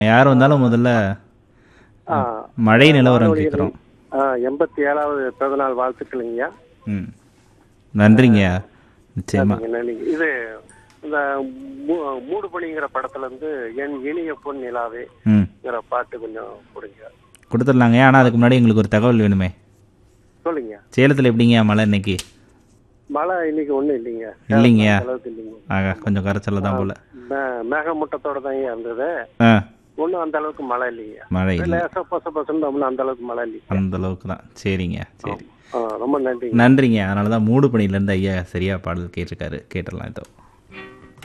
யார் வந்தாலும் முதல்ல ஆ, மழை நிலவரம் வானொலியில், கேட்குறோம் ஆ, எண்பத்தி ஏழாவது பிறந்தநாள் வாழ்த்துக்களுங்கய்யா ம் நன்றிங்கய்யா நிச்சயமா சரிங்க, நன்றிங்க. இது இந்த மூ- மூடு பணிங்கிற படத்துல இருந்து என் இனிய பொன் நிலாவேங்கிற ம் பாட்டு கொஞ்சம் கொடுங்க கொடுத்துடலாங்க ஆனால் அதுக்கு முன்னாடி எங்களுக்கு ஒரு தகவல் வேணுமே சொல்லுங்க சேலத்தில் எப்படிங்கய்யா மழை இன்னைக்கு மழை இன்னைக்கு ஒண்ணும் இல்லைங்க இல்லைங்கய்யா. அந்த அளவுக்கு இல்லைங்க ஆகா கொஞ்சம் கரைச்சல தான் போல மே- மேகமூட்டத்தோட தான் இருந்தது ஆ ஒண்ணும் அந்த அளவுக்கு மழை இல்லைங்க மழை இல்லை லேசா பச பசன்னு ஒண்ணும் அந்த அளவுக்கு மழை இல்லைங்க அந்த அளவுக்கு தான் சரிங்க சரி ஆ, ரொம்ப நன்றிங்க நன்றிங்க அதனால தான் மூடு பணியிலேருந்து ஐயா சரியா பாடல் கேட்டிருக்காரு கேட்டுடலாம் இதோ